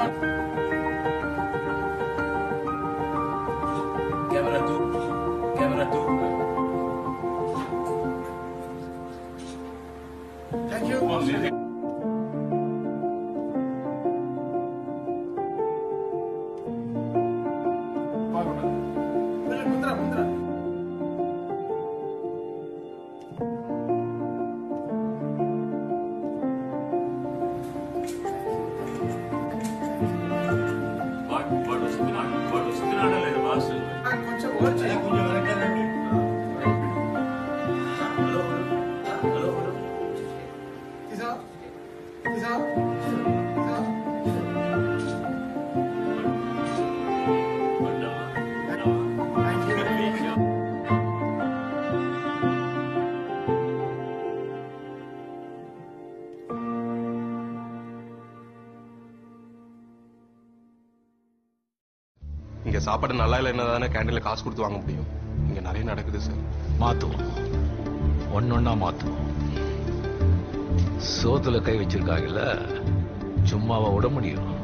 Camera two. Camera two. Thank you. Come on, music. கொஞ்சம் முந்திரா முந்திரா వాడు వాడు వస్తున్నాడు వాడు వస్తున్నాడా లేదా మాస్టర్ కొంచెం ఓర్చి కొంచెం వెనకాలండి హలో హలో హలో తీసా తీసా తీసా థ్యాంక్ యూ இங்க சாப்பாடு நல்லா இல்லைன்னா தானே கேண்டீன்ல காசு கொடுத்து வாங்க முடியும் இங்க நிறைய நடக்குது சார் மாத்துவோம் ஒன்னொன்னா மாத்துவோம் சோத்துல கை வச்சிருக்காங்கல்ல சும்மாவா விட முடியும்